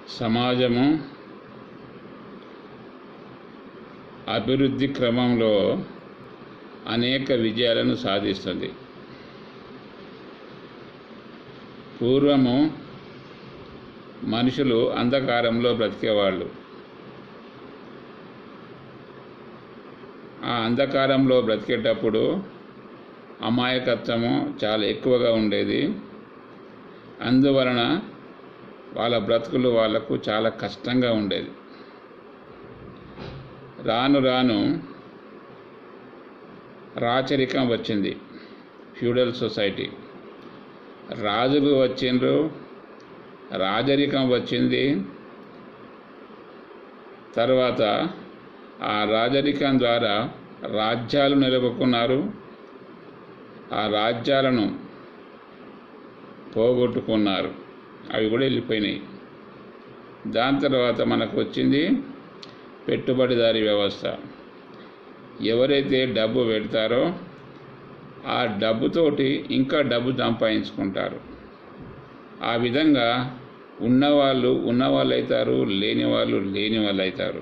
సమాజము అభివృద్ధి క్రమంలో అనేక విజయాలను సాధిస్తుంది పూర్వము మనుషులు అంధకారంలో బ్రతికేవాళ్ళు ఆ అంధకారంలో బ్రతికేటప్పుడు అమాయకత్వము చాలా ఎక్కువగా ఉండేది అందువలన వాళ్ళ బ్రతుకులు వాళ్లకు చాలా కష్టంగా ఉండేది రాను రాను రాచరికం వచ్చింది ఫ్యూడల్ సొసైటీ రాజులు వచ్చిండ్రు రాజరికం వచ్చింది తర్వాత ఆ రాజరికం ద్వారా రాజ్యాలు నిలబుకున్నారు ఆ రాజ్యాలను పోగొట్టుకున్నారు అవి కూడా వెళ్ళిపోయినాయి దాని తర్వాత మనకు వచ్చింది పెట్టుబడిదారీ వ్యవస్థ ఎవరైతే డబ్బు పెడతారో ఆ డబ్బుతోటి ఇంకా డబ్బు సంపాదించుకుంటారు ఆ విధంగా ఉన్నవాళ్ళు ఉన్నవాళ్ళు అవుతారు లేని వాళ్ళు లేని వాళ్ళు అవుతారు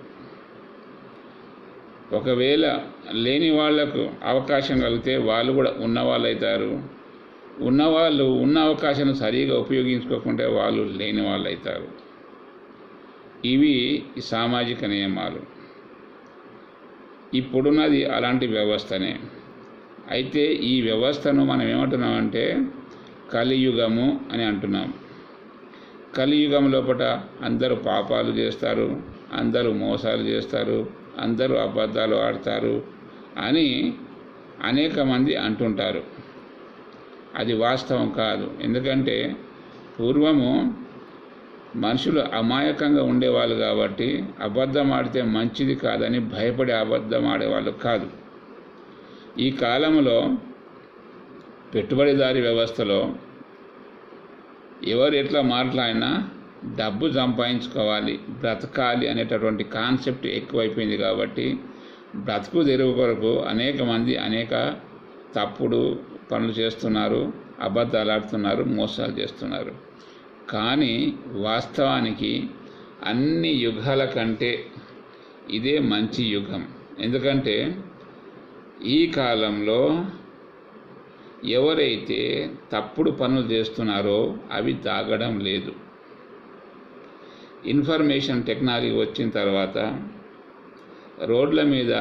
ఒకవేళ లేని వాళ్లకు అవకాశం కలిగితే వాళ్ళు కూడా ఉన్నవాళ్ళు అవుతారు ఉన్నవాళ్ళు ఉన్న అవకాశాన్ని సరిగా ఉపయోగించుకోకుంటే వాళ్ళు లేని వాళ్ళు అవుతారు ఇవి సామాజిక నియమాలు ఇప్పుడున్నది అలాంటి వ్యవస్థనే అయితే ఈ వ్యవస్థను మనం ఏమంటున్నామంటే కలియుగము అని అంటున్నాం కలియుగం లోపల అందరూ పాపాలు చేస్తారు అందరూ మోసాలు చేస్తారు అందరూ అబద్ధాలు ఆడతారు అని అనేక మంది అంటుంటారు అది వాస్తవం కాదు ఎందుకంటే పూర్వము మనుషులు అమాయకంగా ఉండేవాళ్ళు కాబట్టి అబద్ధం ఆడితే మంచిది కాదని భయపడి అబద్ధం ఆడేవాళ్ళు కాదు ఈ కాలంలో పెట్టుబడిదారి వ్యవస్థలో ఎవరు ఎట్లా మాట్లాడినా డబ్బు సంపాదించుకోవాలి బ్రతకాలి అనేటటువంటి కాన్సెప్ట్ ఎక్కువైపోయింది కాబట్టి బ్రతుకు తెరువు కొరకు అనేక మంది అనేక తప్పుడు పనులు చేస్తున్నారు అబద్ధాలు ఆడుతున్నారు మోసాలు చేస్తున్నారు కానీ వాస్తవానికి అన్ని యుగాల కంటే ఇదే మంచి యుగం ఎందుకంటే ఈ కాలంలో ఎవరైతే తప్పుడు పనులు చేస్తున్నారో అవి తాగడం లేదు ఇన్ఫర్మేషన్ టెక్నాలజీ వచ్చిన తర్వాత రోడ్ల మీద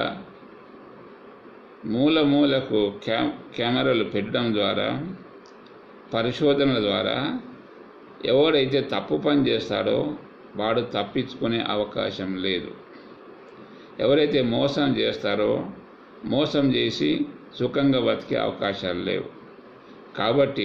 మూల మూలకు క్యా కెమెరాలు పెట్టడం ద్వారా పరిశోధనల ద్వారా ఎవడైతే తప్పు పని చేస్తాడో వాడు తప్పించుకునే అవకాశం లేదు ఎవరైతే మోసం చేస్తారో మోసం చేసి సుఖంగా బతికే అవకాశాలు లేవు కాబట్టి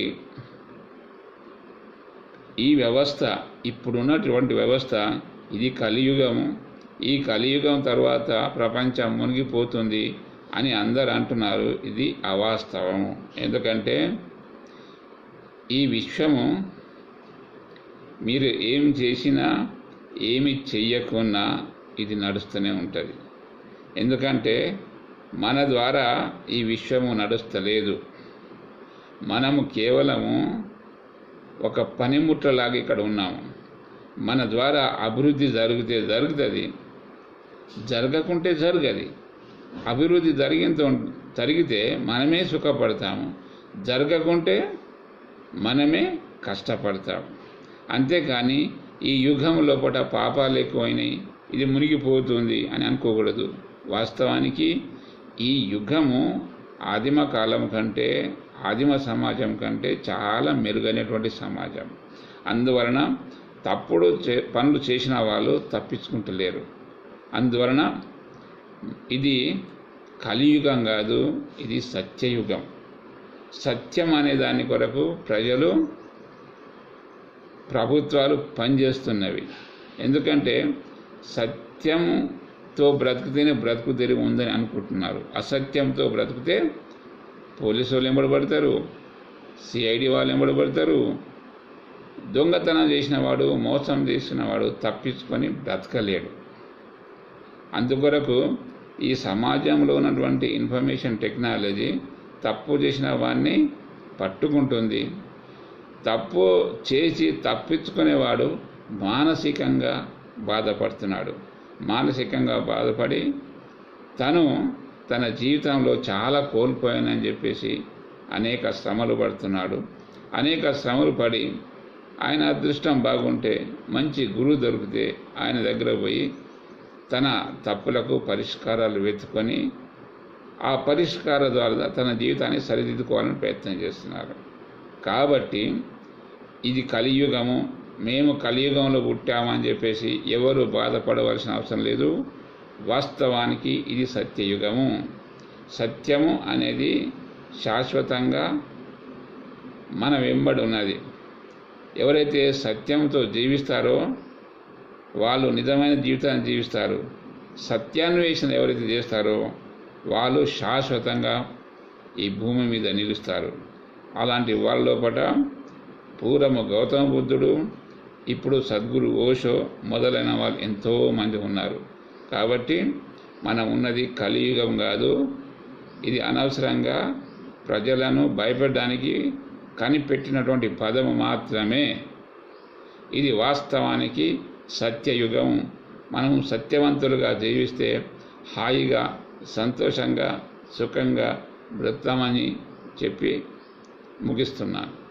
ఈ వ్యవస్థ ఇప్పుడున్నటువంటి వ్యవస్థ ఇది కలియుగము ఈ కలియుగం తర్వాత ప్రపంచం మునిగిపోతుంది అని అందరు అంటున్నారు ఇది అవాస్తవము ఎందుకంటే ఈ విశ్వము మీరు ఏం చేసినా ఏమి చెయ్యకున్నా ఇది నడుస్తూనే ఉంటుంది ఎందుకంటే మన ద్వారా ఈ విశ్వము నడుస్తలేదు మనము కేవలము ఒక పనిముట్లలాగా ఇక్కడ ఉన్నాము మన ద్వారా అభివృద్ధి జరిగితే జరుగుతుంది జరగకుంటే జరగది అభివృద్ధి జరిగిన జరిగితే మనమే సుఖపడతాము జరగకుంటే మనమే కష్టపడతాము అంతేకాని ఈ యుగం లోపల పాపాలు ఎక్కువైనాయి ఇది మునిగిపోతుంది అని అనుకోకూడదు వాస్తవానికి ఈ యుగము ఆదిమ కాలం కంటే ఆదిమ సమాజం కంటే చాలా మెరుగైనటువంటి సమాజం అందువలన తప్పుడు చే పనులు చేసిన వాళ్ళు తప్పించుకుంటలేరు అందువలన ఇది కలియుగం కాదు ఇది సత్యయుగం సత్యం అనే దాని కొరకు ప్రజలు ప్రభుత్వాలు పనిచేస్తున్నవి ఎందుకంటే సత్యంతో బ్రతికితేనే బ్రతుకు తెరిగి ఉందని అనుకుంటున్నారు అసత్యంతో బ్రతికితే పోలీసు వాళ్ళు ఎంబడబడతారు సిఐడి వాళ్ళు ఎంబడబడతారు దొంగతనం చేసిన వాడు మోసం చేసిన వాడు తప్పించుకొని బ్రతకలేడు అందుకొరకు ఈ సమాజంలో ఉన్నటువంటి ఇన్ఫర్మేషన్ టెక్నాలజీ తప్పు చేసిన వాడిని పట్టుకుంటుంది తప్పు చేసి తప్పించుకునేవాడు మానసికంగా బాధపడుతున్నాడు మానసికంగా బాధపడి తను తన జీవితంలో చాలా కోల్పోయానని చెప్పేసి అనేక శ్రమలు పడుతున్నాడు అనేక శ్రమలు పడి ఆయన అదృష్టం బాగుంటే మంచి గురువు దొరికితే ఆయన దగ్గర పోయి తన తప్పులకు పరిష్కారాలు వెతుకొని ఆ పరిష్కార ద్వారా తన జీవితాన్ని సరిదిద్దుకోవాలని ప్రయత్నం చేస్తున్నారు కాబట్టి ఇది కలియుగము మేము కలియుగంలో పుట్టామని చెప్పేసి ఎవరు బాధపడవలసిన అవసరం లేదు వాస్తవానికి ఇది సత్యయుగము సత్యము అనేది శాశ్వతంగా మన వెంబడి ఉన్నది ఎవరైతే సత్యంతో జీవిస్తారో వాళ్ళు నిజమైన జీవితాన్ని జీవిస్తారు సత్యాన్వేషణ ఎవరైతే చేస్తారో వాళ్ళు శాశ్వతంగా ఈ భూమి మీద నిలుస్తారు అలాంటి వాళ్ళ లోపల పూర్వము గౌతమ బుద్ధుడు ఇప్పుడు సద్గురు ఓషో మొదలైన వాళ్ళు ఎంతోమంది ఉన్నారు కాబట్టి మనం ఉన్నది కలియుగం కాదు ఇది అనవసరంగా ప్రజలను భయపెట్టడానికి కనిపెట్టినటువంటి పదము మాత్రమే ఇది వాస్తవానికి సత్యయుగం మనం సత్యవంతులుగా జీవిస్తే హాయిగా సంతోషంగా సుఖంగా బ్రతామని చెప్పి ముగిస్తున్నాను